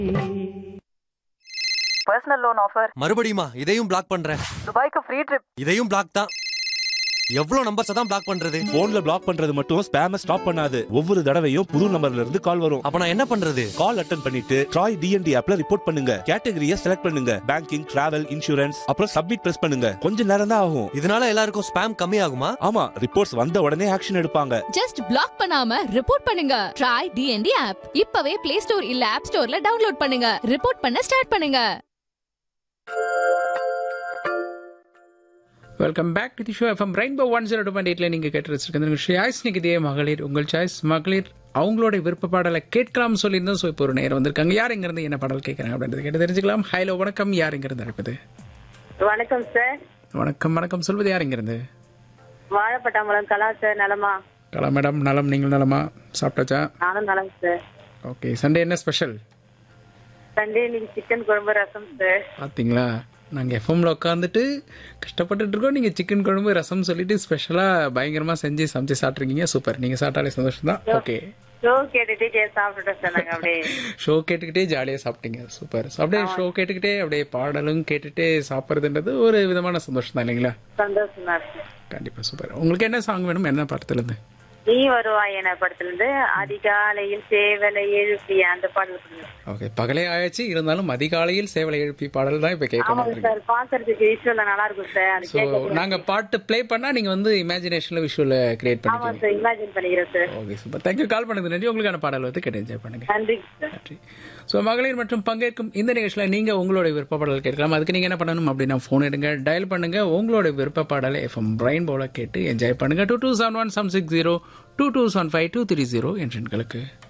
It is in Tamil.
பர்சனல் லோன் ஆஃபர் மறுபடியுமா இதையும் பிளாக் பண்றேன் துபாய்க்கு ஃப்ரீ ட்ரிப் இதையும் பிளாக் தான் எவ்வளவு நம்பர்ஸ் தான் பிளாக் பண்றது போன்ல பிளாக் பண்றது மட்டும் ஸ்பேம ஸ்டாப் பண்ணாது ஒவ்வொரு தடவையும் புது நம்பர்ல இருந்து கால் வரும் அப்ப நான் என்ன பண்றது கால் அட்டன் பண்ணிட்டு ட்ராய் டிஎன்டி ஆப்ல ரிப்போர்ட் பண்ணுங்க கேட்டகரியை செலக்ட் பண்ணுங்க பேங்கிங் டிராவல் இன்சூரன்ஸ் அப்புறம் சப்மிட் பிரஸ் பண்ணுங்க கொஞ்ச நேரம் தான் ஆகும் இதனால எல்லாருக்கும் ஸ்பேம் கம்மி ஆகுமா ஆமா ரிப்போர்ட்ஸ் வந்த உடனே ஆக்ஷன் எடுப்பாங்க ஜஸ்ட் பிளாக் பண்ணாம ரிப்போர்ட் பண்ணுங்க ட்ரை டிஎன்டி ஆப் இப்பவே பிளே ஸ்டோர் இல்ல ஆப் ஸ்டோர்ல டவுன்லோட் பண்ணுங்க ரிப்போர்ட் பண்ண ஸ்டார்ட் பண்ணுங்க welcome back to the show FM rainbow one zero two point எயிட்ல நீங்க கேட்டு வச்சிருக்க சாய்ஸ் நிகழ்ச்சியே மகளிர் உங்கள் சாய்ஸ் மகளிர் அவங்களோட விருப்ப பாடலை கேட்கலாம் சொல்லியிருந்தோம் ஸோ இப்போ ஒரு நேரம் வந்திருக்காங்க யார் இருந்து என்ன பாடல் கேட்குறாங்க அப்படின்றது கேட்டு தெரிஞ்சுக்கலாம் ஹலோ வணக்கம் யார் இருந்து அழைப்பது வணக்கம் சார் வணக்கம் வணக்கம் சொல்வது யார் இருந்து வாழைப்பட்டாம்பலம் கலா சார் நலமா கலா மேடம் நலம் நீங்கள் நலமா சாப்பிட்டாச்சா நானும் நலம் சார் ஓகே சண்டே என்ன ஸ்பெஷல் சண்டே இன்னைக்கு சிக்கன் குழம்பு ரசம் சார் பார்த்தீங்களா நாங்கள் எஃப்எம்ல உட்காந்துட்டு கஷ்டப்பட்டுட்டு இருக்கோம் நீங்கள் சிக்கன் குழம்பு ரசம் சொல்லிட்டு ஸ்பெஷலாக பயங்கரமாக செஞ்சு சமைச்சு சாப்பிட்ருக்கீங்க சூப்பர் நீங்கள் சாப்பிட்டாலே சந்தோஷம் தான் ஓகே ஷோ கேட்டுட்டே கே சாப்பிட்டுட்டோம் சார் நாங்க அப்படியே ஷோ கேட்டுக்கிட்டே ஜாலியாக சாப்பிட்டீங்க சூப்பர் ஸோ அப்படியே ஷோ கேட்டுக்கிட்டே அப்படியே பாடலும் கேட்டுட்டே சாப்பிட்றதுன்றது ஒரு விதமான சந்தோஷம் தான் இல்லைங்களா சந்தோஷமா இருக்கு கண்டிப்பாக சூப்பர் உங்களுக்கு என்ன சாங் வேணும் என்ன படத்துலேருந்து நீ வருவாய் என படத்துல இருந்து அதிகாலையில் சேவலை எழுப்பி அந்த பாடல் கொடுங்க. ஓகே பகலே ஆயாச்சு இருந்தாலும் அதிகாலையில் சேவலை எழுப்பி பாடல் தான் இப்போ கேட்க ஆமாங்க மாட்டேங்க சார் பாக்குறதுக்கு விஷுவல்ல நல்லா இருக்கும் சார் அது ஸோ கேட்க நாங்கள் பாட்டு ப்ளே பண்ணால் நீங்கள் வந்து இமேஜினேஷனில் விஷுவலை கிரியேட் ஆமா பண்ணிக்கலாம் சார் இமேஜின் பண்ணிக்கிறேன் sir okay super thank you call பண்ணது நன்றி உங்களுக்கான பாடல் வந்து கேட்டு என்ஜாய் பண்ணுங்க நன்றி சார் நன்றி ஸோ மகளிர் மற்றும் பங்கேற்கும் இந்த நிகழ்ச்சியில் நீங்கள் உங்களோட விருப்ப பாடல் கேட்கலாம் அதுக்கு நீங்கள் என்ன பண்ணணும் அப்படின்னா ஃபோன் எடுங்க டயல் பண்ணுங்க உங்களோட விருப்ப பாடலை எஃப்எம் பிரைன் போல கேட்டு என்ஜாய் பண்ணுங்க two two seven one seven six zero two two seven five two three zero என்ற எண்களுக்கு